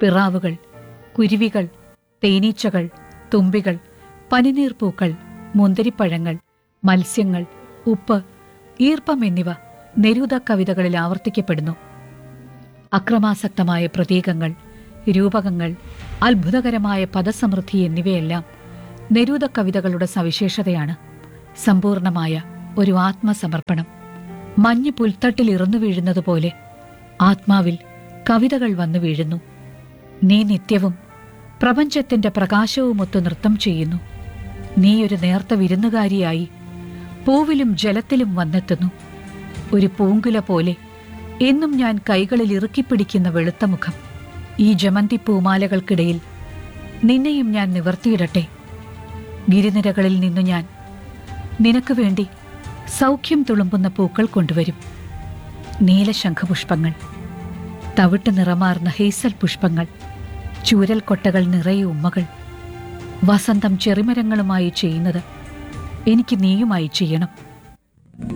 പിറാവുകൾ കുരുവികൾ തേനീച്ചകൾ തുമ്പികൾ പനിനീർപ്പൂക്കൾ മുന്തിരിപ്പഴങ്ങൾ മത്സ്യങ്ങൾ ഉപ്പ് ഈർപ്പം എന്നിവ നെരൂദ കവിതകളിൽ ആവർത്തിക്കപ്പെടുന്നു അക്രമാസക്തമായ പ്രതീകങ്ങൾ രൂപകങ്ങൾ അത്ഭുതകരമായ പദസമൃദ്ധി എന്നിവയെല്ലാം നെരൂദ കവിതകളുടെ സവിശേഷതയാണ് സമ്പൂർണമായ ഒരു ആത്മസമർപ്പണം മഞ്ഞ് പുൽത്തട്ടിൽ ഇറന്നു വീഴുന്നതുപോലെ ആത്മാവിൽ കവിതകൾ വന്നു വീഴുന്നു നീ നിത്യവും പ്രപഞ്ചത്തിന്റെ പ്രകാശവുമൊത്ത് നൃത്തം ചെയ്യുന്നു നീ ഒരു നേർത്ത വിരുന്നുകാരിയായി പൂവിലും ജലത്തിലും വന്നെത്തുന്നു ഒരു പൂങ്കുല പോലെ എന്നും ഞാൻ കൈകളിൽ ഇറുക്കിപ്പിടിക്കുന്ന വെളുത്ത മുഖം ഈ ജമന്തി പൂമാലകൾക്കിടയിൽ നിന്നെയും ഞാൻ നിവർത്തിയിടട്ടെ ഗിരിനിരകളിൽ നിന്നു ഞാൻ നിനക്ക് വേണ്ടി സൗഖ്യം തുളുമ്പുന്ന പൂക്കൾ കൊണ്ടുവരും നീലശംഖപുഷ്പങ്ങൾ തവിട്ട് നിറമാർന്ന ഹേസൽ പുഷ്പങ്ങൾ ചൂരൽ കൊട്ടകൾ നിറയെ ഉമ്മകൾ വസന്തം ചെറിമരങ്ങളുമായി ചെയ്യുന്നത് എനിക്ക് നീയുമായി ചെയ്യണം